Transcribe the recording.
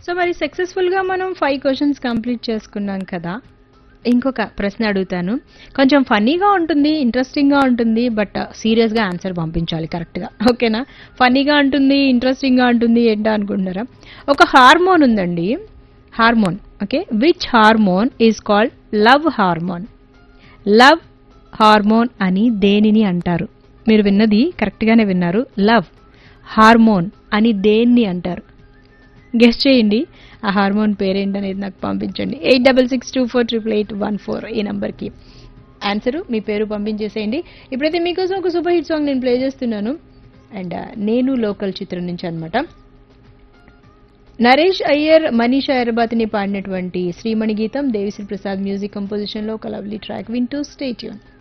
so మరి సక్సెస్ఫుల్గా మనం ఫైవ్ క్వశ్చన్స్ కంప్లీట్ చేసుకున్నాం కదా ఇంకొక ప్రశ్న అడుగుతాను కొంచెం ఫన్నీగా ఉంటుంది ఇంట్రెస్టింగ్గా ఉంటుంది బట్ సీరియస్గా ఆన్సర్ పంపించాలి కరెక్ట్గా ఓకేనా ఫన్నీగా ఉంటుంది ఇంట్రెస్టింగ్గా ఉంటుంది ఏంటో అనుకుంటున్నారా ఒక హార్మోన్ ఉందండి hormone okay which hormone is called love hormone love hormone అని దేనిని అంటారు మీరు విన్నది కరెక్ట్గానే విన్నారు లవ్ హార్మోన్ అని దేన్ని అంటారు గెస్ట్ చేయండి ఆ హార్మోన్ పేరేంటనేది నాకు పంపించండి eight double six two four triple eight one four ఈ నంబర్కి ఆన్సరు మీ పేరు పంపించేసేయండి ఇప్పుడైతే మీకోసం ఒక సూపర్ హిట్ సాంగ్ నేను ప్లే చేస్తున్నాను అండ్ నేను లోకల్ చిత్రం నుంచి అనమాట నరేష్ అయ్యర్ మనీషా ఎర్రబాతిని పాడినటువంటి శ్రీమణి గీతం దేవిశ్రీ ప్రసాద్ మ్యూజిక్ కంపోజిషన్లో ఒక లవ్లీ ట్రాక్ వింటూ స్టేట్యూన్